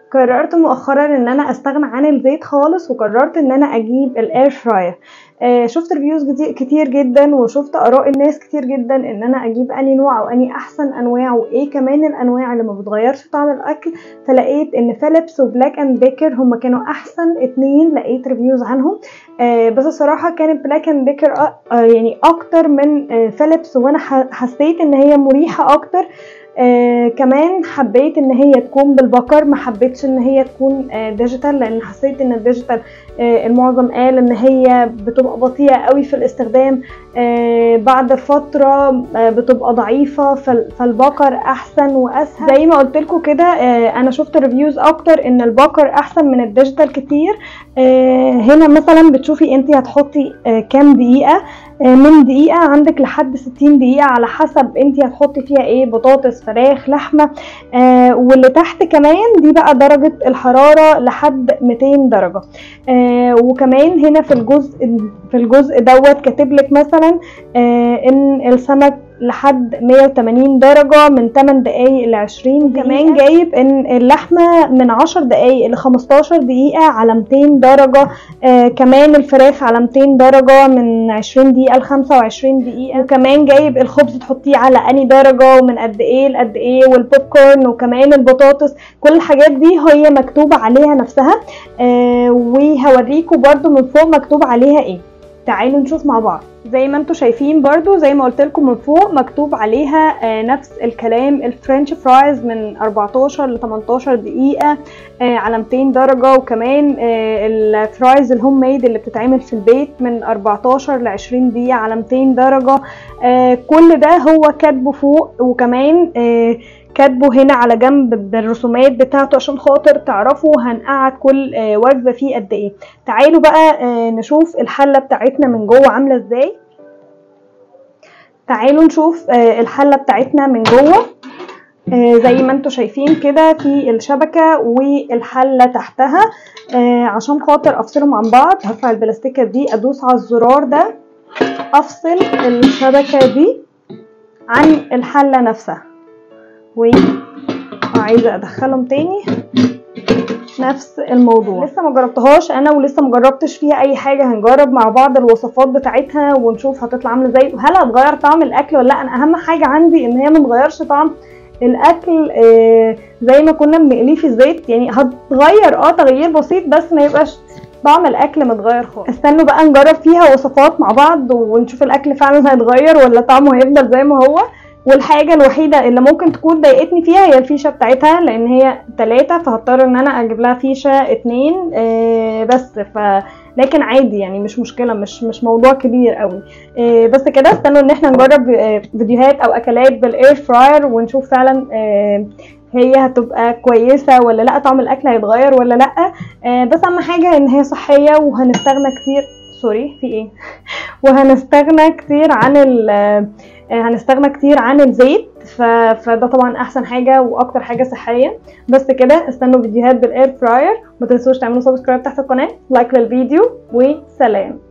قررت مؤخرا ان انا استغنى عن الزيت خالص وقررت ان انا اجيب الاير فراير آه شفت ريفيوز كتير جدا وشفت اراء الناس كتير جدا ان انا اجيب اني نوع او اني احسن انواع وايه كمان الانواع اللي ما بتغيرش طعم الاكل فلقيت ان فيليبس وبلاك اند بيكر هما كانوا احسن اتنين لقيت ريفيوز عنهم آه بس الصراحة كانت بلاك اند بيكر آه يعني اكتر من آه فيليبس وانا حسيت ان هي مريحة اكتر آه كمان حبيت ان هي تكون بالبقر ما حبيتش ان هي تكون آه ديجيتال لان حسيت ان الديجيتال آه المعظم قال ان هي بتبقى بطيئه قوي في الاستخدام آه بعد فتره آه بتبقى ضعيفه فالبقر احسن واسهل زي ما قلت لكم كده آه انا شفت ريفيوز اكتر ان البقر احسن من الديجيتال كتير آه هنا مثلا بتشوفي انت هتحطي آه كام دقيقه من دقيقة عندك لحد 60 دقيقة على حسب انت هتحطي فيها ايه بطاطس فراخ لحمة آه واللي تحت كمان دي بقى درجة الحرارة لحد 200 درجة آه وكمان هنا في الجزء في الجزء دوت كاتبلك مثلا آه ان السمك لحد 180 درجة من 8 دقايق ل 20 دقيقة كمان جايب ان اللحمة من 10 دقايق ل 15 دقيقة على 200 درجة آه كمان الفراخ على 200 درجة من 20 دقيقة ل 25 دقيقة وكمان جايب الخبز تحطيه على اني درجة ومن قد ايه لقد ايه والبوب كورن وكمان البطاطس كل الحاجات دي هي مكتوبة عليها نفسها آه وهوريكم برضو من فوق مكتوب عليها ايه تعالوا نشوف مع بعض زي ما انتم شايفين برضو زي ما قلت لكم من فوق مكتوب عليها آه نفس الكلام الفرنش فرايز من 14 ل 18 دقيقة آه على 200 درجة وكمان آه الفرايز الهوم ميد اللي بتتعمل في البيت من 14 ل 20 دقيقة على 200 درجة كل ده هو كاتبه فوق وكمان كاتبه هنا على جنب بالرسومات بتاعته عشان خاطر تعرفوا هنقعد كل وجبه فيه قد ايه تعالوا بقى نشوف الحله بتاعتنا من جوه عامله ازاي تعالوا نشوف الحله بتاعتنا من جوه زي ما انتم شايفين كده في الشبكه والحله تحتها عشان خاطر افصلهم عن بعض هرفع البلاستيكه دي ادوس على الزرار ده افصل الشبكه دي عن الحله نفسها وعايزه ادخلهم تاني نفس الموضوع لسه ما جربتهاش انا ولسه ما جربتش فيها اي حاجه هنجرب مع بعض الوصفات بتاعتها ونشوف هتطلع عامله ازاي وهل هتغير طعم الاكل ولا لا انا اهم حاجه عندي ان هي ما تغيرش طعم الاكل آه زي ما كنا بنقليه في الزيت يعني هتغير اه تغيير بسيط بس ما يبقاش طعم الاكل متغير خالص استنوا بقى نجرب فيها وصفات مع بعض ونشوف الاكل فعلا هيتغير ولا طعمه هيفضل زي ما هو والحاجه الوحيده اللي ممكن تكون ضايقتني فيها هي الفيشه بتاعتها لان هي تلاتة فهضطر ان انا اجيب لها فيشه اتنين آه بس ف لكن عادي يعني مش مشكله مش مش موضوع كبير قوي آه بس كده استنوا ان احنا نجرب آه فيديوهات او اكلات بالاير فراير ونشوف فعلا هي هتبقى كويسه ولا لا طعم الاكل هيتغير ولا لا بس اهم حاجه ان هي صحيه وهنستغنى كتير سوري في ايه وهنستغنى كتير عن ال هنستغنى كتير عن الزيت ف... فده طبعا احسن حاجه واكتر حاجه صحيه بس كده استنوا فيديوهات بالاير فراير ما تنسوش تعملوا سبسكرايب تحت القناه لايك للفيديو وسلام